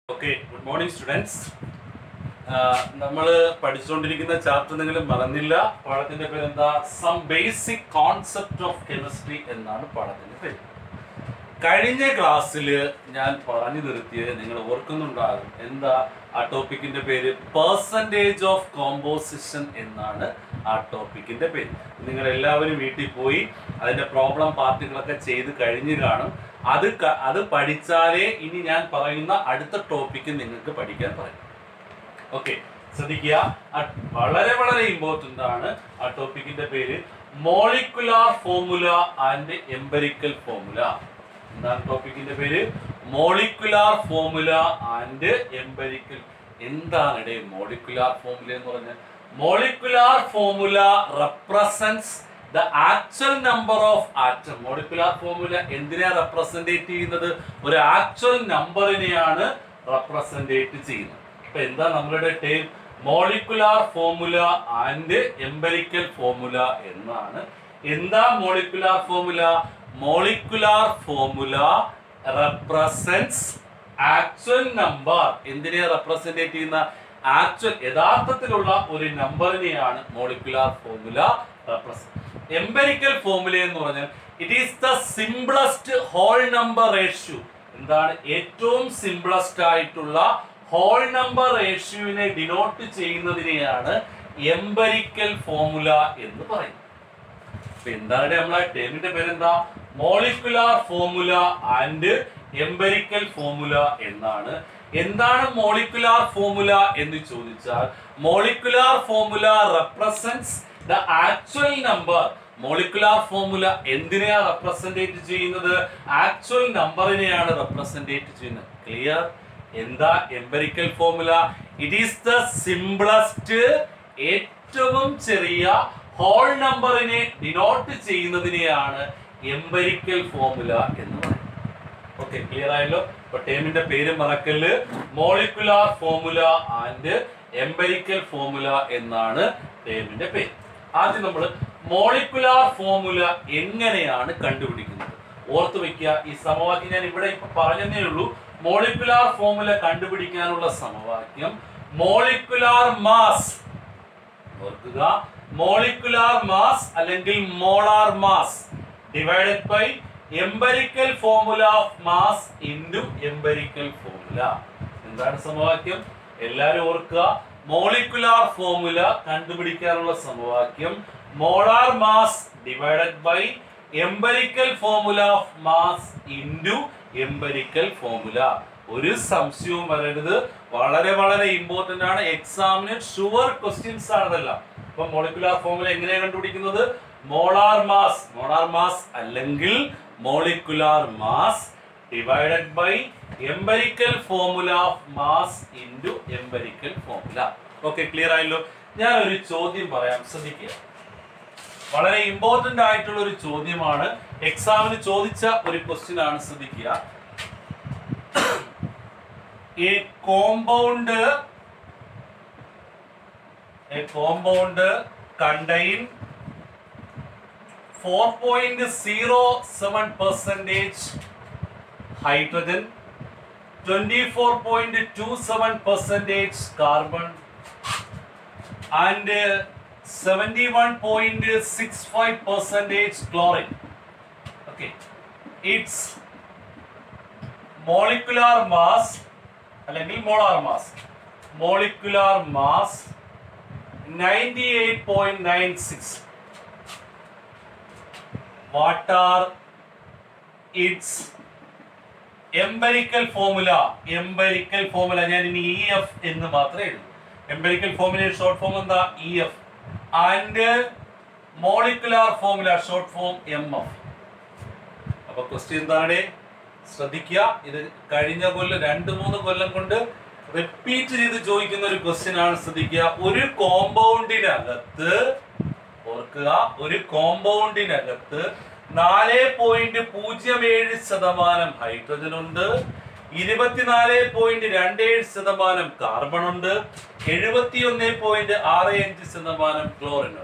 okay good morning students നമ്മൾ പഠിച്ചുകൊണ്ടിരിക്കുന്ന chapter നിങ്ങൾ മറന്നില്ല പാഠത്തിന്റെ പേര് എന്താ some basic concept of chemistry എന്നാണ് പാഠത്തിന്റെ പേര് കഴിഞ്ഞ ക്ലാസ്സിൽ ഞാൻ പറഞ്ഞു നിർത്തിയത് നിങ്ങൾ ഓർക്കുന്നുണ്ടാകും എന്താ ആ ടോപ്പിക്കിന്റെ പേര് പെർസെൻറ്റേജ് ഓഫ് കോമ്പോസിഷൻ എന്നാണ് ആ ടോപ്പിക്കിന്റെ പേര് നിങ്ങൾ എല്ലാവരും വീട്ടിൽ പോയി അതിന്റെ പ്രോബ്ലം പാർട്ടുകളൊക്കെ ചെയ്ത് കഴിഞ്ഞു കാണും അത് ക- അത് പഠിച്ചാലേ ഇനി ഞാൻ പറയുന്ന അടുത്ത ടോപ്പിക്ക് നിങ്ങൾക്ക് പഠിക്കാൻ പറയും ഓക്കെ ശ്രദ്ധിക്കുക ആ വളരെ വളരെ ഇമ്പോർട്ടന്റ് ആണ് ആ ടോപ്പിക്കിന്റെ പേര് molecular formula and empirical formula എന്താണ് ടോപ്പിക്കിന്റെ പേര് മോളിക്കുലാർ ഫോർമുല ആൻഡ് എംപെരിക്കൽ എന്താണ് ഇടേ മോളിക്കുലാർ ഫോർമുല എന്ന് പറഞ്ഞാൽ molecular formula represents the actual number of atom molecular formula എന്തിനാ റെപ്രസെന്റേറ്റ് ചെയ്യുന്നത് ഒരു ആക്ച്വൽ നമ്പറിനെയാണ് റെപ്രസെന്റേറ്റ് ചെയ്യുന്നത് അപ്പൊ എന്താ നമ്മളുടെ term molecular formula and empirical formula എന്നാണ് എന്താ molecular formula molecular formula represents actual number എന്തിനെ റെപ്രസെന്റേറ്റ് ചെയ്യുന്ന ആക്ച്വൽ യഥാർത്ഥത്തിലുള്ള ഒരു നമ്പറിനെയാണ് molecular formula represent empirical formula എന്ന് പറഞ്ഞാൽ it is the simplest whole number ratio എന്താണ് ഏറ്റവും സിംപ്ലസ്റ്റ് ആയിട്ടുള്ള ഹോൾ നമ്പർ റേഷ്യോവിനെ ഡിനോട്ട് ചെയ്യുന്നതിനെയാണ് എംപെരിക്കൽ ഫോർമുല എന്ന് പറയുന്നത് അപ്പൊ എന്താണ് നമ്മളെ ടേമിന്റെ പേരെന്താ molecular formula and empirical formula എന്നാണ് എന്താണ് മോളിക്കുലാർ ഫോർമുല എന്ന് ചോദിച്ചാൽ molecular formula represents the actual number molecular formula എന്തിനെയാ റെപ്രസെന്റേറ്റ് ചെയ്യുന്നത് ആക്ച്വൽ നമ്പറിനെയാണ് റെപ്രസെന്റേറ്റ് ചെയ്യുന്നത് ക്ലിയർ എന്താ empirical formula it is the simplest ഏറ്റവും ചെറിയ ഹോൾ നമ്പറിനെ ഡിനോട്ട് ചെയ്യുന്നതിനെയാണ് എംപെരിക്കൽ ഫോർമുല എന്ന് പറയുന്നത് ഓക്കെ ക്ലിയർ ആയല്ലോ അപ്പൊ ടേമിന്റെ പേര് മറക്കല് molecular formula and empirical formula എന്നാണ് ടേമിന്റെ പേര് ആദ്യം നമ്മൾ മോളിക്കുലാർ ഫോർമുല എങ്ങനെയാണ് കണ്ടുപിടിക്കുന്നത് ഓർത്ത് വെക്കുക ഈ സമവാക്യം ഞാൻ ഇവിടെ ഇപ്പൊ പറഞ്ഞതേ ഉള്ളൂ മോളിക്കുലാർ ഫോർമുല കണ്ടുപിടിക്കാനുള്ള സമവാക്യം മോളിക്കുലാർ മാസ് ഓർക്കുക മോളിക്കുലാർ മാസ് അല്ലെങ്കിൽ molar mass divided by empirical formula of mass into empirical formula എന്താണ് സമവാക്യം എല്ലാവരും ഓർക്കുക മോളിക്കുലാർ ഫോർമുല കണ്ടുപിടിക്കാനുള്ള സമവാക്യം molar mass divided by empirical formula of mass into empirical formula ഒരു സംശയവും വരരുത് വളരെ വളരെ ഇമ്പോർട്ടന്റ് ആണ് എക്സാമിന് ഷുവർ ക്വസ്റ്റ്യൻസ് ആണ് ഇതെല്ലാം അപ്പൊ മോളിക്കുലാർ ഫോർമുല എങ്ങനെയാണ് കണ്ടുപിടിക്കുന്നത് മോളാർ മാസ് മോളാർ മാസ് അല്ലെങ്കിൽ molecular mass divided by empirical formula of mass into empirical formula okay clear ആയല്ലോ ഞാൻ ഒരു ചോദ്യം പറയാം ശ്രദ്ധിക്കുക വളരെ ഇമ്പോർട്ടന്റ് ആയിട്ടുള്ള ഒരു ചോദ്യമാണ് എക്സാമിന് ചോദിച്ച ഒരു ക്വസ്റ്റ്യൻ ആണ് ശ്രദ്ധിക്കുക a compound a compound contain 4.07 percentage hydrogen 24.27 percentage carbon and uh, 71.65 percentage chlorine okay its molecular mass അല്ലെങ്കിൽ molar mass molecular mass ninety eight point nine six what are it's empirical formula empirical formula ഞാൻ ഇനി E F എന്ന് മാത്രമേ എഴുതൂ empirical formula short form എന്താ E F and molecular formula short form M F അപ്പൊ question എന്താണ് ശ്രദ്ധിക്കുക ഇത് കഴിഞ്ഞ കൊല്ലം രണ്ട് മൂന്ന് കൊല്ലം കൊണ്ട് റിപ്പീറ്റ് ചെയ്ത് ചോദിക്കുന്ന ഒരു ക്വസ്റ്റ്യൻ ആണ് ശ്രദ്ധിക്കുക ഒരു കോമ്പൗണ്ടിനകത്ത് ഓർക്കുക ഒരു കോമ്പൗണ്ടിനകത്ത് നാല് പോയിന്റ് പൂജ്യം ഏഴ് ശതമാനം ഹൈഡ്രജൻ ഉണ്ട് ഇരുപത്തിനാല് പോയിന്റ് രണ്ട് ഏഴ് ശതമാനം കാർബൺ ഉണ്ട് എഴുപത്തി ഒന്ന് പോയിന്റ് ആറ് അഞ്ച് ശതമാനം ക്ലോറിൻ ഉണ്ട്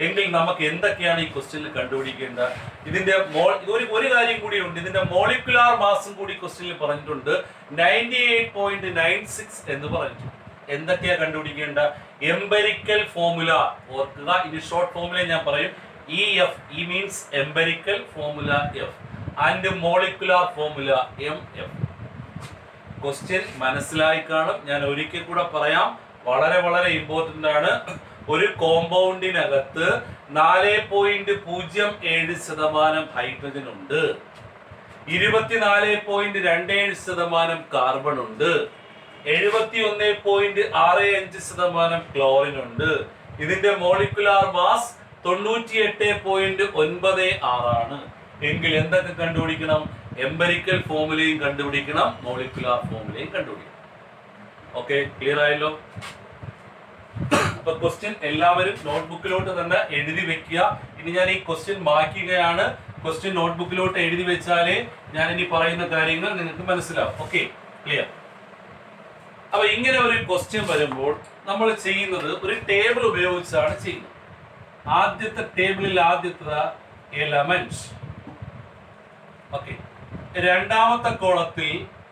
എങ്കിൽ നമുക്ക് എന്തൊക്കെയാണ് ഈ ക്വസ്റ്റ്യനിൽ കണ്ടുപിടിക്കേണ്ടത് ഇതിന്റെ മോ ഒരു ഒരു കാര്യം കൂടിയുണ്ട് ഇതിന്റെ മോളിക്കുലാർ മാസും കൂടി ക്വസ്റ്റ്യനിൽ പറഞ്ഞിട്ടുണ്ട് ninety eight point nine six എന്ന് പറഞ്ഞിട്ടുണ്ട് എന്തൊക്കെയാ കണ്ടുപിടിക്കേണ്ട എംപെരിക്കൽ ഫോമുല ഓർക്കുക ഇനി ഷോർട്ട് ഫോമുല ഞാൻ പറയും E F E means empirical formula F and molecular formula M F question മനസ്സിലായി കാണും ഞാൻ ഒരിക്കൽ കൂടെ പറയാം വളരെ വളരെ ഇമ്പോർട്ടന്റ് ആണ് ഒരു കോമ്പൗണ്ടിനകത്ത് നാല് പോയിന്റ് പൂജ്യം ഏഴ് ശതമാനം ഹൈഡ്രജൻ ഉണ്ട് ഇരുപത്തിനാല് പോയിന്റ് രണ്ട് ഏഴ് ശതമാനം കാർബൺ ഉണ്ട് എഴുപത്തി ഒന്ന് പോയിന്റ് ആറ് അഞ്ച് ശതമാനം ക്ലോറിൻ ഉണ്ട് ഇതിന്റെ മോളിക്കുലാർ മാസ് തൊണ്ണൂറ്റി എട്ട് പോയിന്റ് ഒൻപത് ആറാണ് എങ്കിൽ എന്തൊക്കെ കണ്ടുപിടിക്കണം എംപെരിക്കൽ ഫോമുലയും കണ്ടുപിടിക്കണം മോളിക്കുലാർ ഫോമുലയും കണ്ടുപിടിക്കണം ഓക്കെ ക്ലിയർ ആയല്ലോ അപ്പൊ ക്വസ്റ്റ്യൻ എല്ലാവരും നോട്ട്ബുക്കിലോട്ട് തന്നെ എഴുതി വെക്കുക ഇനി ഞാൻ ഈ ക്വസ്റ്റ്യൻ മായ്ക്കുകയാണ് ക്വസ്റ്റ്യൻ നോട്ട്ബുക്കിലോട്ട് എഴുതി വെച്ചാലേ ഞാൻ ഇനി പറയുന്ന കാര്യങ്ങൾ നിങ്ങൾക്ക് മനസ്സിലാവും ഓക്കെ ക്ലിയർ അപ്പൊ ഇങ്ങനെ ഒരു ക്വസ്റ്റ്യൻ വരുമ്പോൾ നമ്മൾ ചെയ്യുന്നത് ഒരു ടേബിൾ ഉപയോഗിച്ചാണ് ചെയ്യുന്നത് ആദ്യത്തെ ടേബിളിൽ ആദ്യത്തെ എലമെന്റ്സ് ഓക്കെ രണ്ടാമത്തെ കോളത്തിൽ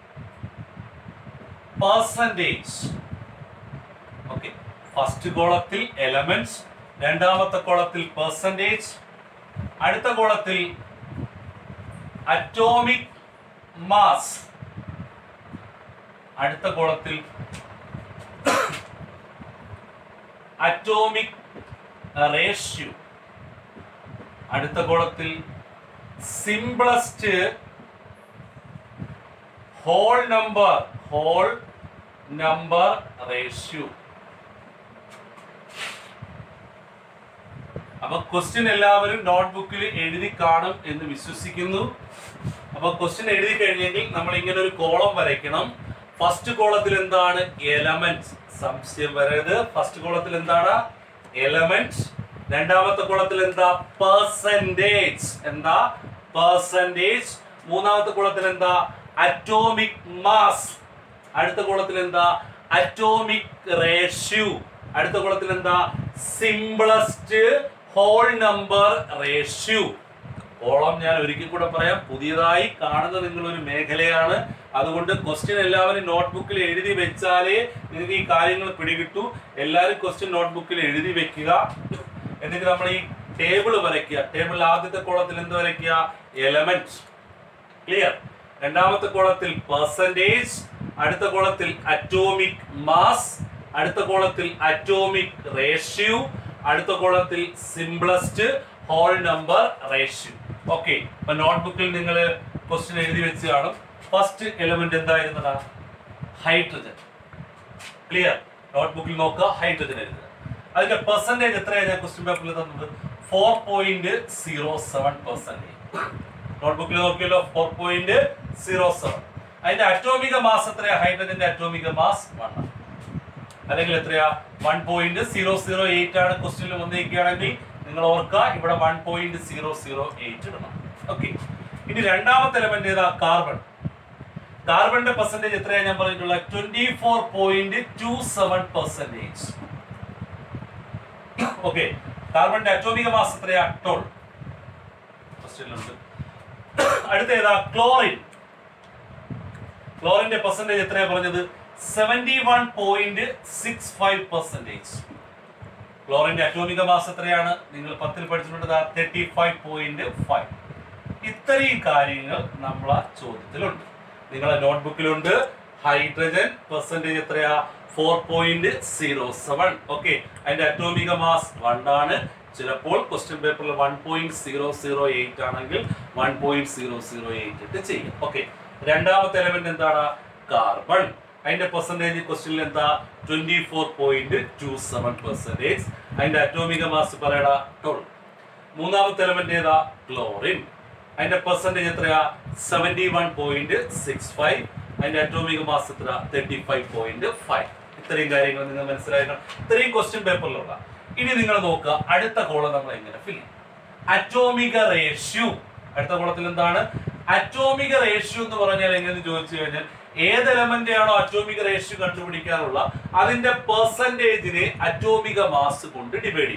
പെർസെൻറ്റേജ് ഓക്കെ ഫസ്റ്റ് കോളത്തിൽ എലമെന്റ്സ് രണ്ടാമത്തെ കോളത്തിൽ പെർസെൻറ്റേജ് അടുത്ത കോളത്തിൽ അറ്റോമിക് മാസ് അടുത്ത കോളത്തിൽ അറ്റോമിക് റേഷ്യോ അടുത്ത കോളത്തിൽ simplest whole number whole number ratio അപ്പൊ ക്വസ്റ്റ്യൻ എല്ലാവരും നോട്ട്ബുക്കിൽ എഴുതി കാണും എന്ന് വിശ്വസിക്കുന്നു അപ്പൊ ക്വസ്റ്റ്യൻ എഴുതി കഴിഞ്ഞെങ്കിൽ നമ്മൾ ഇങ്ങനെ ഒരു കോളം വരയ്ക്കണം ഫസ്റ്റ് കോളത്തിൽ എന്താണ് എലമെന്റ് സംശയം വരരുത് ഫസ്റ്റ് കോളത്തിൽ എന്താണ് എലമെന്റ് രണ്ടാമത്തെ കോളത്തിൽ എന്താ പെർസെന്റേജ് എന്താ പെർസെന്റേജ് മൂന്നാമത്തെ കോളത്തിൽ എന്താ അറ്റോമിക് മാസ് അടുത്ത കോളത്തിൽ എന്താ അറ്റോമിക് റേഷ്യോ അടുത്ത കോളത്തിൽ എന്താ simplest whole number ratio column ഞാൻ ഒരിക്കൽ കൂടെ പറയാം പുതിയതായി കാണുന്ന നിങ്ങളൊരു മേഖലയാണ് അതുകൊണ്ട് ക്വസ്റ്റ്യൻ എല്ലാവരും നോട്ട്ബുക്കിൽ എഴുതി വെച്ചാലേ നിങ്ങൾക്ക് ഈ കാര്യങ്ങൾ പിടികിട്ടു എല്ലാവരും ക്വസ്റ്റ്യൻ നോട്ട്ബുക്കിൽ എഴുതി വെക്കുക എന്നിട്ട് നമ്മൾ ഈ ടേബിൾ വരയ്ക്കുക ടേബിളിൽ ആദ്യത്തെ കോളത്തിൽ എന്ത് വരയ്ക്കുക എലമെന്റ് ക്ലിയർ രണ്ടാമത്തെ കോളത്തിൽ പെർസെന്റേജ് അടുത്ത കോളത്തിൽ അറ്റോമിക് മാസ് അടുത്ത കോളത്തിൽ അറ്റോമിക് റേഷ്യോ അടുത്ത കോളത്തിൽ simplest whole number ratio okay അപ്പൊ നോട്ട്ബുക്കിൽ നിങ്ങൾ ക്വസ്റ്റ്യൻ എഴുതി വെച്ച് കാണും ഫസ്റ്റ് എലമെന്റ് എന്തായിരുന്നടാ ഹൈഡ്രജൻ ക്ലിയർ നോട്ട്ബുക്കിൽ നോക്കുക ഹൈഡ്രജൻ എഴുതുക അതിന്റെ പെർസെന്റേജ് എത്രയാണ് ഞാൻ ക്വസ്റ്റ്യൻ പേപ്പറിൽ തന്നത് four point zero seven percentage നോട്ട്ബുക്കിൽ നോക്കിയല്ലോ ഫോർ പോയിന്റ് സീറോ സെവൻ അതിന്റെ അറ്റോമിക മാസ് എത്രയാ ഹൈഡ്രജന്റെ അറ്റോമിക മാസ് വൺ അല്ലെങ്കിൽ എത്രയാ one point zero zero eight ആണ് ക്വസ്റ്റ്യനിൽ വന്നിരിക്കുകയാണെങ്കിൽ നിങ്ങൾ ഓർക്കുക ഇവിടെ one point zero zero eight ഇടണം ഓക്കെ ഇനി രണ്ടാമത്തെ എലമെന്റ് ഏതാ കാർബൺ കാർബണിന്റെ പെർസെന്റേജ് എത്രയാ ഞാൻ പറഞ്ഞിട്ടുള്ളത് twenty four point two seven percentage okay കാർബണിന്റെ അറ്റോമിക മാസ് എത്രയാ ടോൾ ക്വസ്റ്റ്യനിലുണ്ട് അടുത്ത ഏതാ ക്ലോറിൻ ക്ലോറിന്റെ പെർസെന്റേജ് എത്രയാ പറഞ്ഞത് seventy one point six five percentage ക്ലോറിന്റെ അറ്റോമിക മാസ് എത്രയാണ് നിങ്ങൾ പത്തിൽ പഠിച്ചിട്ടുണ്ട് തേർട്ടി ഫൈവ് പോയിന്റ് ഫൈവ് ഇത്രയും കാര്യങ്ങൾ നമ്മളെ ചോദ്യത്തിലുണ്ട് നിങ്ങളെ നോട്ട്ബുക്കിലുണ്ട് ഹൈഡ്രജൻ പെർസെന്റേജ് എത്രയാ four point zero seven okay അതിന്റെ അറ്റോമിക മാസ് വൺ ആണ് ചിലപ്പോൾ ക്വസ്റ്റ്യൻ പേപ്പറിൽ one point zero zero eight ആണെങ്കിൽ one point zero zero eight ഇട്ട് ചെയ്യും ഓക്കെ രണ്ടാമത്തെ എലമെന്റ് എന്താണ് കാർബൺ അതിന്റെ പെർസെന്റേജ് ക്വസ്റ്റ്യനിൽ എന്താ twenty four point two seven percentage അതിന്റെ അറ്റോമിക മാസ് പറയടാ ട്വൽവ് മൂന്നാമത്തെ എലമെന്റ് ഏതാ ക്ലോറിൻ അതിന്റെ പെർസെന്റേജ് എത്രയാ seventy one point six five അതിന്റെ അറ്റോമിക മാസ് എത്ര തേർട്ടി ഫൈവ് പോയിന്റ് ഫൈവ് ഇത്രയും കാര്യങ്ങൾ നിങ്ങൾ മനസ്സിലാക്കണം ഇത്രയും ക്വസ്റ്റ്യൻ പേപ്പറിലുള്ള ഇനി നിങ്ങൾ നോക്കുക അടുത്ത കോളം നമ്മൾ എങ്ങനെ ഫിൽ ചെയ്യും അറ്റോമിക റേഷ്യോ അടുത്ത കോളത്തിൽ എന്താണ് അറ്റോമിക റേഷ്യോ എന്ന് പറഞ്ഞാൽ എങ്ങനെ ചോദിച്ചു കഴിഞ്ഞാൽ ഏത് എലമെന്റ് ആണോ അറ്റോമിക റേഷ്യോ കണ്ടുപിടിക്കാനുള്ള അതിന്റെ പെർസെന്റേജിനെ അറ്റോമിക മാസ് കൊണ്ട് ഡിവൈഡ് ചെയ്യാം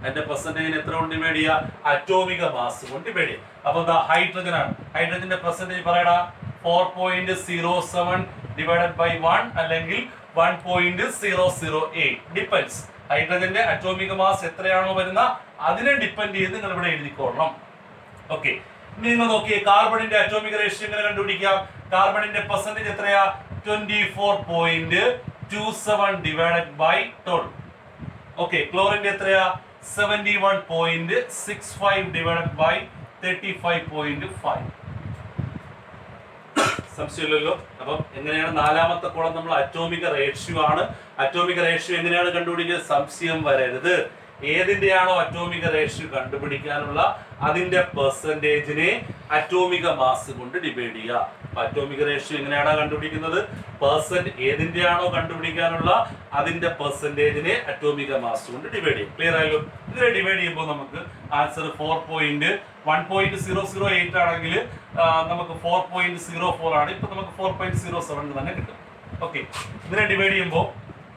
അതിന്റെ പെർസെന്റേജിന് എത്ര കൊണ്ട് ഡിവൈഡ് ചെയ്യുക അറ്റോമിക മാസ് കൊണ്ട് ഡിവൈഡ് ചെയ്യുക അപ്പൊ എന്താ ഹൈഡ്രജൻ ആണ് ഹൈഡ്രജന്റെ പെർസെന്റേജ് പറയടാ four point zero seven divided by one അല്ലെങ്കിൽ one point zero zero eight depends ഹൈഡ്രജന്റെ അറ്റോമിക മാസ് എത്രയാണോ വരുന്ന അതിനെ ഡിപ്പെൻഡ് ചെയ്ത് നിങ്ങൾ ഇവിടെ എഴുതിക്കൊള്ളണം ഓക്കെ ഇനി നിങ്ങൾ നോക്കിയേ കാർബണിന്റെ അറ്റോമിക് റേഷ്യോ എങ്ങനെ കണ്ടുപിടിക്കാം കാർബണിന്റെ പെർസെന്റേജ് എത്രയാ twenty four point two seven divided by twelve okay ക്ലോറിന്റെ എത്രയാ seventy one point six five divided by thirty five point five സംശയമില്ലല്ലോ അപ്പം എങ്ങനെയാണ് നാലാമത്തെ കോളം നമ്മൾ അറ്റോമിക റേഷ്യോ ആണ് അറ്റോമിക റേഷ്യോ എങ്ങനെയാണ് കണ്ടുപിടിക്കുക സംശയം വരരുത് ഏതിന്റെയാണോ അറ്റോമിക റേഷ്യോ കണ്ടുപിടിക്കാനുള്ള അതിന്റെ പെർസെന്റേജിനെ അറ്റോമിക മാസ് കൊണ്ട് ഡിവൈഡ് ചെയ്യുക അപ്പൊ അറ്റോമിക റേഷ്യോ എങ്ങനെയാണ് കണ്ടുപിടിക്കുന്നത് പെർസെന്റ് ഏതിന്റെയാണോ കണ്ടുപിടിക്കാനുള്ള അതിന്റെ പെർസെന്റേജിനെ അറ്റോമിക മാസ് കൊണ്ട് ഡിവൈഡ് ചെയ്യും ക്ലിയർ ആയല്ലോ ഇതിനെ ഡിവൈഡ് ചെയ്യുമ്പോൾ നമുക്ക് answer four point one point zero zero eight ആണെങ്കിൽ ആ, നമുക്ക് ഫോർ പോയിന്റ് സീറോ ഫോർ ആണ് ഇപ്പൊ നമുക്ക് ഫോർ പോയിന്റ് സീറോ സെവൻ തന്നെ കിട്ടും ഓക്കെ ഇതിനെ ഡിവൈഡ് ചെയ്യുമ്പോൾ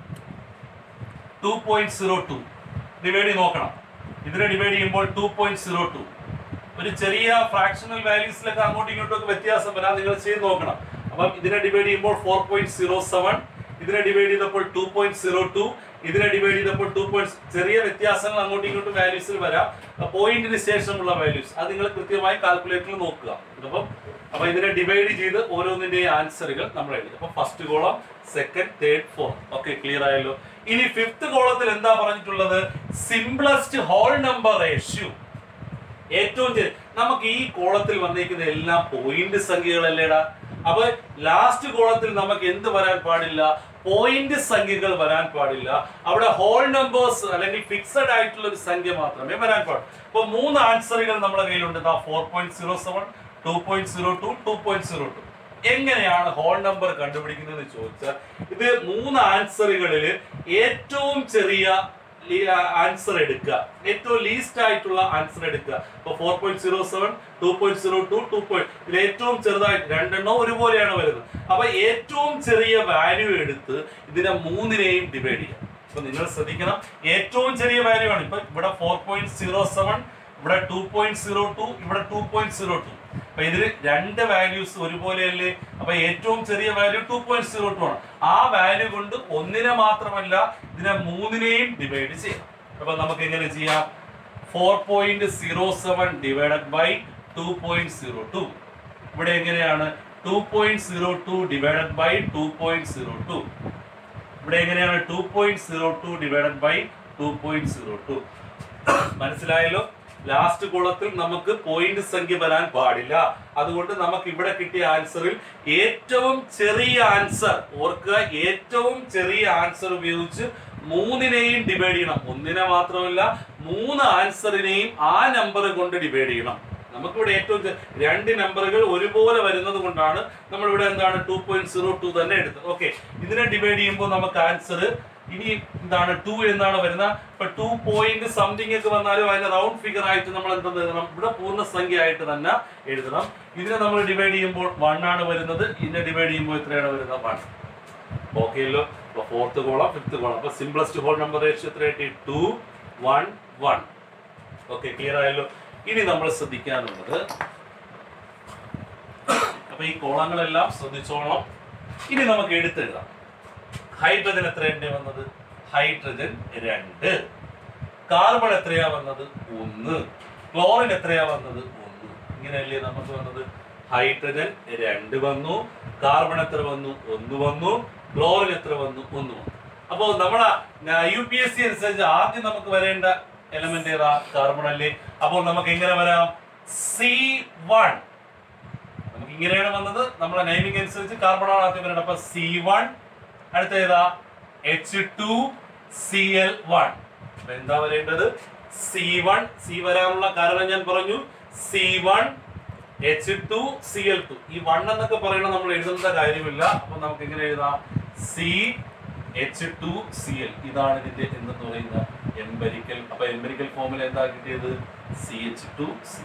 two point zero two divide ചെയ്ത് നോക്കണം ഇതിനെ ഡിവൈഡ് ചെയ്യുമ്പോൾ ടു പോയിന്റ് സീറോ ടു ഒരു ചെറിയ ഫ്രാക്ഷണൽ വാല്യൂസിലൊക്കെ അങ്ങോട്ടും ഇങ്ങോട്ടും ഒക്കെ വ്യത്യാസം വരാൻ നിങ്ങൾ ചെയ്ത് നോക്കണം അപ്പം ഇതിനെ ഡിവൈഡ് ചെയ്യുമ്പോൾ ഫോർ പോയിന്റ് സീറോ സെവൻ ഇതിനെ ഡിവൈഡ് ചെയ്തപ്പോൾ ടു പോയിന്റ് സീറോ ടു ഇതിനെ ഡിവൈഡ് ചെയ്തപ്പോൾ ടു പോയിന്റ് ചെറിയ വ്യത്യാസങ്ങൾ അങ്ങോട്ടും ഇങ്ങോട്ടും വാല്യൂസിൽ വരാം പോയിന്റിന് ശേഷമുള്ള വാല്യൂസ് അത് നിങ്ങൾ കൃത്യമായി കാൽക്കുലേറ്ററിൽ നോക്കുക അപ്പം അപ്പൊ ഇതിനെ ഡിവൈഡ് ചെയ്ത് ഓരോന്നിന്റെയും ആൻസറുകൾ നമ്മൾ എഴുതി അപ്പൊ first column second third fourth okay clear ആയല്ലോ ഇനി ഫിഫ്ത് കോളത്തിൽ എന്താ പറഞ്ഞിട്ടുള്ളത് സിംപ്ലസ്റ്റ് ഹോൾ നമ്പർ റേഷ്യോ ഏറ്റവും ചെറിയ നമുക്ക് ഈ കോളത്തിൽ വന്നിരിക്കുന്ന എല്ലാം പോയിന്റ് സംഖ്യകളല്ലേടാ അപ്പൊ ലാസ്റ്റ് കോളത്തിൽ നമുക്ക് എന്ത് വരാൻ പാടില്ല പോയിന്റ് സംഖ്യകൾ വരാൻ പാടില്ല അവിടെ ഹോൾ നമ്പേഴ്സ് അല്ലെങ്കിൽ ഫിക്സഡ് ആയിട്ടുള്ള ഒരു സംഖ്യ മാത്രമേ വരാൻ പാടുള്ളൂ അപ്പൊ മൂന്ന് ആൻസറുകൾ നമ്മുടെ കയ്യിലുണ്ട് four point zero seven two point zero two two point zero two എങ്ങനെയാണ് ഹോൾ നമ്പർ കണ്ടുപിടിക്കുന്നത് എന്ന് ചോദിച്ചാൽ ഇത് മൂന്ന് ആൻസറുകളിൽ ഏറ്റവും ചെറിയ ആൻസർ എടുക്കുക ഏറ്റവും ലീസ്റ്റ് ആയിട്ടുള്ള ആൻസർ എടുക്കുക ഇപ്പൊ four point zero seven two point zero two two point ഇതിൽ ഏറ്റവും ചെറുതായിട്ട് രണ്ടെണ്ണം ഒരുപോലെയാണ് വരുന്നത് അപ്പൊ ഏറ്റവും ചെറിയ വാല്യൂ എടുത്ത് ഇതിനെ മൂന്നിനെയും ഡിവൈഡ് ചെയ്യാം അപ്പൊ നിങ്ങൾ ശ്രദ്ധിക്കണം ഏറ്റവും ചെറിയ വാല്യൂ ആണ് ഇപ്പൊ ഇവിടെ ഫോർ പോയിന്റ് സീറോ സെവൻ ഇവിടെ ടു പോയിന്റ് സീറോ ടു ഇവിടെ ടു പോയിന്റ് സീറോ ടു അപ്പൊ ഇതിൽ രണ്ട് വാല്യൂസ് ഒരുപോലെയല്ലേ അപ്പൊ ഏറ്റവും ചെറിയ value two point zero two ആണ് ആ വാല്യൂ കൊണ്ട് ഒന്നിനെ മാത്രമല്ല ഇതിനെ മൂന്നിനെയും ഡിവൈഡ് ചെയ്യാം അപ്പൊ നമുക്ക് എങ്ങനെ ചെയ്യാം four point zero seven divided by two point zero two ഇവിടെ എങ്ങനെയാണ് two point zero two divided by two point zero two ഇവിടെ എങ്ങനെയാണ് two point zero two divided by two point zero two മനസ്സിലായല്ലോ ലാസ്റ്റ് കോളത്തിൽ നമുക്ക് point സംഖ്യ വരാൻ പാടില്ല അതുകൊണ്ട് നമുക്ക് ഇവിടെ കിട്ടിയ ആൻസറിൽ ഏറ്റവും ചെറിയ ആൻസർ ഓർക്കുക ഏറ്റവും ചെറിയ ആൻസർ ഉപയോഗിച്ച് മൂന്നിനെയും ഡിവൈഡ് ചെയ്യണം ഒന്നിനെ മാത്രമല്ല മൂന്ന് ആൻസറിനെയും ആ നമ്പർ കൊണ്ട് ഡിവൈഡ് ചെയ്യണം നമുക്കിവിടെ ഏറ്റവും ചെ- രണ്ട് നമ്പറുകൾ ഒരുപോലെ വരുന്നത് കൊണ്ടാണ് നമ്മൾ ഇവിടെ എന്താണ് ടു പോയിന്റ് സീറോ ടു തന്നെ എടുത്തത് ഓക്കെ ഇതിനെ ഡിവൈഡ് ചെയ്യുമ്പോൾ നമുക്ക് ആൻസർ ഇനി എന്താണ് ടു എന്നാണ് വരുന്നത് ഇപ്പൊ ടു പോയിന്റ് സംതിങ് ഒക്കെ വന്നാലും അതിന് റൗണ്ട് ഫിഗർ ആയിട്ട് നമ്മൾ എന്തെന്ന് എഴുതണം ഇവിടെ പൂർണ്ണസംഖ്യ ആയിട്ട് തന്നെ എഴുതണം ഇതിനെ നമ്മൾ ഡിവൈഡ് ചെയ്യുമ്പോൾ വൺ ആണ് വരുന്നത് ഇതിനെ ഡിവൈഡ് ചെയ്യുമ്പോൾ എത്രയാണ് വരുന്നത് വൺ ഓക്കെ അല്ലോ അപ്പൊ ഫോർത്ത് കോളം ഫിഫ്ത് കോളം അപ്പൊ സിംപ്ലസ്റ്റ് ഹോൾ നമ്പർ റേഷ്യോ എത്ര കിട്ടി two one one okay clear ആയല്ലോ ഇനി നമ്മൾ ശ്രദ്ധിക്കാനുള്ളത് അപ്പൊ ഈ കോളങ്ങളെല്ലാം ശ്രദ്ധിച്ചോളണം ഇനി നമുക്ക് എടുത്തെഴുതാം ഹൈഡ്രജൻ എത്രയുണ്ട് വന്നത് ഹൈഡ്രജൻ രണ്ട് കാർബൺ എത്രയാ വന്നത് ഒന്ന് ക്ലോറിൻ എത്രയാ വന്നത് ഒന്ന് ഇങ്ങനെയല്ലേ നമുക്ക് വന്നത് ഹൈഡ്രജൻ രണ്ട് വന്നു കാർബൺ എത്ര വന്നു ഒന്ന് വന്നു ക്ലോറിൻ എത്ര വന്നു ഒന്ന് വന്നു അപ്പോ നമ്മളെ യു പി എസ് സി അനുസരിച്ച് ആദ്യം നമുക്ക് വരേണ്ട എലമെന്റ് ഏതാ കാർബൺ അല്ലേ അപ്പോൾ നമുക്ക് എങ്ങനെ വരാം സി വൺ നമുക്ക് ഇങ്ങനെയാണ് വന്നത് നമ്മളെ നൈമിംഗ് അനുസരിച്ച് കാർബൺ ആണ് ആദ്യം വരേണ്ടത് അപ്പൊ സി വൺ അടുത്ത ഏതാ H two C L one എന്താ വരേണ്ടത് സി വൺ സി വരാനുള്ള കാരണം ഞാൻ പറഞ്ഞു C one H two C L two ഈ വൺ എന്നൊക്കെ പറയണത് നമ്മൾ എഴുതുന്ന കാര്യമില്ല അപ്പൊ നമുക്ക് എങ്ങനെ എഴുതാം C H two C L ഇതാണ് ഇതിന്റെ എന്തെന്ന് പറയുന്ന എംബരിക്കൽ അപ്പൊ എംബരിക്കൽ ഫോമിൽ എന്താ കിട്ടിയത് സി എച്ച് ടു സി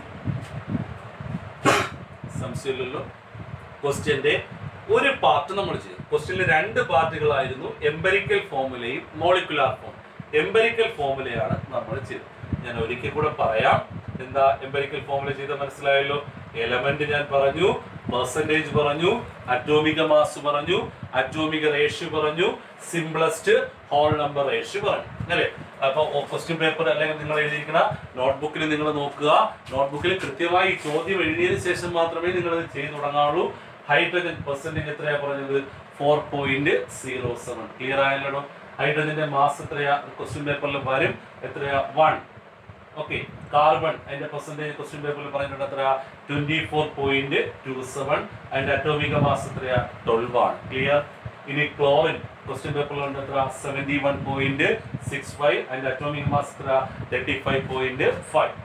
സംശയമില്ലല്ലോ ക്വസ്റ്റ്യന്റെ ഒരു പാർട്ട് നമ്മൾ ചെയ്തു ക്വസ്റ്റ്യനിൽ രണ്ട് പാർട്ടുകളായിരുന്നു എംബരിക്കൽ ഫോമുലയും മോളിക്കുലാർ ഫോം എംബരിക്കൽ ഫോമുലയാണ് നമ്മൾ ചെയ്തത് ഞാൻ ഒരിക്കൽ കൂടെ പറയാം എന്താ എംപെരിക്കൽ ഫോമുല ചെയ്ത് മനസ്സിലായല്ലോ എലമെന്റ് ഞാൻ പറഞ്ഞു പെർസെന്റേജ് പറഞ്ഞു അറ്റോമിക മാസ് പറഞ്ഞു അറ്റോമിക റേഷ്യോ പറഞ്ഞു സിംപ്ലസ്റ്റ് ഹോൾ നമ്പർ റേഷ്യോ പറഞ്ഞു അല്ലേ അപ്പൊ ക്വസ്റ്റ്യൻ പേപ്പർ അല്ലെങ്കിൽ നിങ്ങൾ എഴുതിയിരിക്കുന്ന നോട്ട്ബുക്കിൽ നിങ്ങൾ നോക്കുക നോട്ട്ബുക്കിൽ കൃത്യമായി ഈ ചോദ്യം എഴുതിയതിനു ശേഷം മാത്രമേ നിങ്ങൾ ഇത് ചെയ്തു തുടങ്ങാവുള്ളൂ ഹൈഡ്രജൻ പെർസെന്റേജ് എത്രയാ പറഞ്ഞത് four point zero seven clear ആയല്ലോ ഹൈഡ്രജന്റെ മാസ് എത്രയാ ക്വസ്റ്റ്യൻ പേപ്പറിൽ വരും എത്രയാ വൺ ഓക്കെ കാർബൺ അതിന്റെ പെർസെന്റേജ് ക്വസ്റ്റ്യൻ പേപ്പറിൽ പറഞ്ഞിട്ടുണ്ട് എത്ര twenty four point two seven അതിന്റെ അറ്റോമിക മാസ് എത്രയാ ട്വൽവ് ആണ് ക്ലിയർ ഇനി ക്ലോറിൻ ക്വസ്റ്റ്യൻ പേപ്പറിലുണ്ട് എത്ര seventy one point six five അതിന്റെ അറ്റോമിക മാസ് എത്ര തേർട്ടി ഫൈവ് പോയിന്റ് ഫൈവ്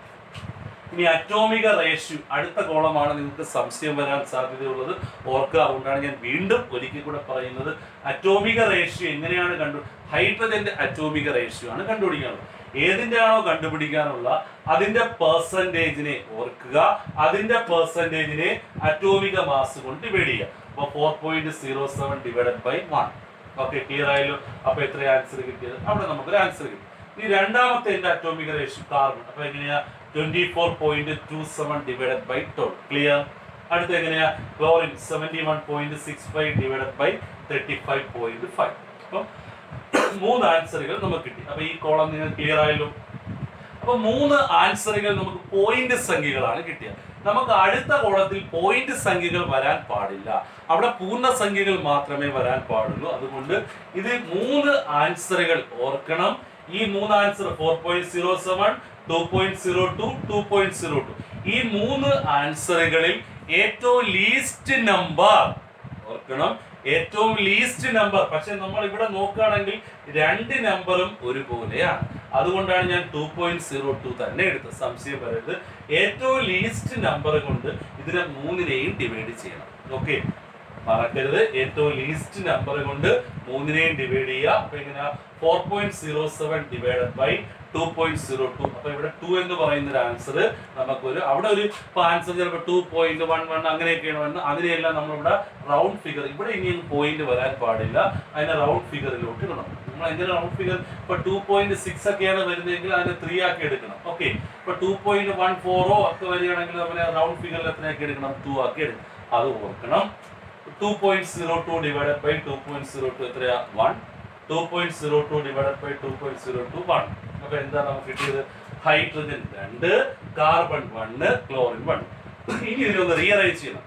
ഇനി അറ്റോമിക റേഷ്യോ അടുത്ത കോളമാണ് നിങ്ങൾക്ക് സംശയം വരാൻ സാധ്യതയുള്ളത് ഓർക്കുക അതുകൊണ്ടാണ് ഞാൻ വീണ്ടും ഒരിക്കൽ കൂടെ പറയുന്നത് അറ്റോമിക റേഷ്യോ എങ്ങനെയാണ് കണ്ടു ഹൈഡ്രജന്റെ അറ്റോമിക റേഷ്യോ ആണ് കണ്ടുപിടിക്കാനുള്ളത് ഏതിന്റെ ആണോ കണ്ടുപിടിക്കാനുള്ള അതിന്റെ പെർസെന്റേജിനെ ഓർക്കുക അതിന്റെ പെർസെന്റേജിനെ അറ്റോമിക മാസ് കൊണ്ട് ഡിവൈഡ് ചെയ്യുക അപ്പൊ four point zero seven divided by one okay clear ആയല്ലോ അപ്പൊ എത്ര ആൻസർ കിട്ടിയത് അവിടെ നമുക്കൊരു ആൻസർ കിട്ടി ഇനി രണ്ടാമത്തെ എന്റെ അറ്റോമിക റേഷ്യോ കാർബൺ അപ്പൊ എങ്ങനെയാ twenty four point two seven divided by twelve clear അടുത്ത എങ്ങനെയാ chlorine seventy one point six five divided by thirty five point five അപ്പം മൂന്ന് ആൻസറുകൾ നമുക്ക് കിട്ടി അപ്പൊ ഈ കോളം നിങ്ങൾ ക്ലിയർ ആയല്ലോ അപ്പൊ മൂന്ന് ആൻസറുകൾ നമുക്ക് പോയിന്റ് സംഖ്യകളാണ് കിട്ടിയത് നമുക്ക് അടുത്ത കോളത്തിൽ പോയിന്റ് സംഖ്യകൾ വരാൻ പാടില്ല അവിടെ പൂർണ്ണസംഖ്യകൾ മാത്രമേ വരാൻ പാടുള്ളൂ അതുകൊണ്ട് ഇത് മൂന്ന് ആൻസറുകൾ ഓർക്കണം ഈ മൂന്ന് answer four point zero seven two point zero two two point zero two ഈ മൂന്ന് ആൻസറുകളിൽ ഏറ്റവും ലീസ്റ്റ് നമ്പർ ഓർക്കണം ഏറ്റവും ലീസ്റ്റ് നമ്പർ പക്ഷെ നമ്മൾ ഇവിടെ നോക്കുകയാണെങ്കിൽ രണ്ട് നമ്പറും ഒരുപോലെയാണ് അതുകൊണ്ടാണ് ഞാൻ ടു പോയിന്റ് സീറോ ടു തന്നെ എടുത്തത് സംശയം വരരുത് ഏറ്റവും ലീസ്റ്റ് നമ്പർ കൊണ്ട് ഇതിനെ മൂന്നിനെയും ഡിവൈഡ് ചെയ്യണം ഓക്കെ മറക്കരുത് ഏറ്റവും ലീസ്റ്റ് നമ്പർ കൊണ്ട് മൂന്നിനെയും ഡിവൈഡ് ചെയ്യുക അപ്പൊ ഇങ്ങനെ four point zero seven divided by two point zero two അപ്പൊ ഇവിടെ ടു എന്ന് പറയുന്ന ഒരു ആൻസർ നമുക്കൊരു അവിടെ ഒരു ആൻസർ ചിലപ്പോൾ ടു പോയിന്റ് വൺ വൺ അങ്ങനെയൊക്കെയാണ് വരുന്നത് അതിനെയെല്ലാം നമ്മളിവിടെ റൗണ്ട് ഫിഗർ ഇവിടെ ഇനിയും പോയിന്റ് വരാൻ പാടില്ല അതിനെ റൗണ്ട് ഫിഗറിലോട്ട് ഇടണം നമ്മൾ എങ്ങനെ റൗണ്ട് ഫിഗർ ഇപ്പൊ ടു പോയിന്റ് സിക്സ് ഒക്കെയാണ് വരുന്നതെങ്കിൽ അതിനെ ത്രീ ആക്കി എടുക്കണം ഓക്കെ ഇപ്പൊ ടു പോയിന്റ് വൺ ഫോറോ ഒക്കെ വരികയാണെങ്കിൽ നമ്മൾ റൗണ്ട് ഫിഗറിൽ എത്രയാക്കി എടുക്കണം ടു ആക്കി എടുക്കണം അത് ഓർക്കണം two point zero two divided by two point zero two എത്രയാ one two point zero two divided by two point zero two one അപ്പൊ എന്താ നമുക്ക് കിട്ടിയത് ഹൈഡ്രജൻ രണ്ട് കാർബൺ വണ്ണ് ക്ലോറിൻ വൺ ഇനി ഇതിനൊന്ന് റിയറേഞ്ച് ചെയ്യണം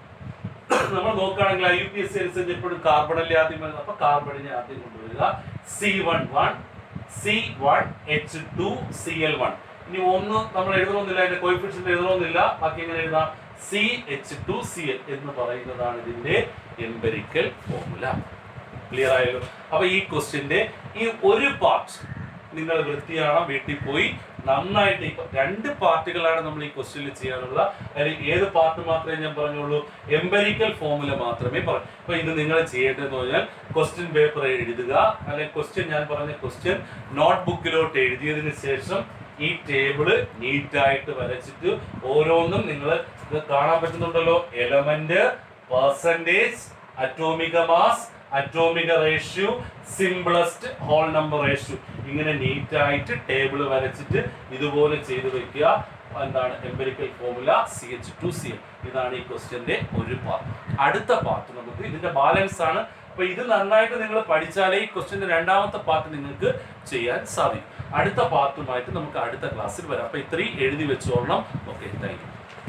നമ്മൾ നോക്കുകയാണെങ്കിൽ I U P S C അനുസരിച്ച് എപ്പോഴും കാർബണല്ലേ ആദ്യം വരുന്നത് അപ്പൊ കാർബണിനെ ആദ്യം കൊണ്ടുവരിക C one one C one H two C L one ഇനി ഒന്ന് നമ്മൾ എഴുതണമെന്നില്ല അതിന്റെ കോയിഫിഷ്യന്റ് എഴുതണമെന്നില്ല ബാക്കി എങ്ങനെ എഴുതാം C H two C L എന്ന് പറയുന്നതാണ് ഇതിന്റെ എംപെരിക്കൽ ഫോർമുല ക്ലിയർ ആയല്ലോ അപ്പൊ ഈ ക്വസ്റ്റ്യന്റെ ഈ ഒരു പാർട്ട് നിങ്ങൾ വൃത്തിയാണം വീട്ടിൽ പോയി നന്നായിട്ട് ഇപ്പൊ രണ്ട് പാർട്ടുകളാണ് നമ്മൾ ഈ ക്വസ്റ്റ്യനിൽ ചെയ്യാനുള്ള അതിൽ ഏത് പാർട്ട് മാത്രമേ ഞാൻ പറഞ്ഞുള്ളൂ എംപെരിക്കൽ ഫോമുല മാത്രമേ പറയൂ അപ്പൊ ഇത് നിങ്ങൾ ചെയ്യേണ്ടതെന്ന് പറഞ്ഞാൽ ക്വസ്റ്റ്യൻ പേപ്പർ എഴുതുക അല്ലെങ്കിൽ ക്വസ്റ്റ്യൻ ഞാൻ പറഞ്ഞ ക്വസ്റ്റ്യൻ നോട്ട് ബുക്കിലോട്ട് എഴുതിയതിന് ശേഷം ഈ ടേബിള് നീറ്റായിട്ട് വരച്ചിട്ട് ഓരോന്നും നിങ്ങൾ ഇത് കാണാൻ പറ്റുന്നുണ്ടല്ലോ element percentage atomic mass atomic ratio simplest whole number ratio ഇങ്ങനെ നീറ്റ് ആയിട്ട് ടേബിൾ വരച്ചിട്ട് ഇതുപോലെ ചെയ്തു വെക്കുക എന്താണ് empirical formula C H two C M ഇതാണ് ഈ ക്വസ്റ്റ്യന്റെ ഒരു പാർട്ട് അടുത്ത പാർട്ട് നമുക്ക് ഇതിന്റെ ബാലൻസ് ആണ് അപ്പൊ ഇത് നന്നായിട്ട് നിങ്ങൾ പഠിച്ചാലേ ഈ ക്വസ്റ്റ്യന്റെ രണ്ടാമത്തെ പാർട്ട് നിങ്ങൾക്ക് ചെയ്യാൻ സാധിക്കും അടുത്ത പാർട്ടുമായിട്ട് നമുക്ക് അടുത്ത ക്ലാസ്സിൽ വരാം അപ്പൊ ഇത്രയും എഴുതി വെച്ചോളണം ഓക്കെ താങ്ക് യു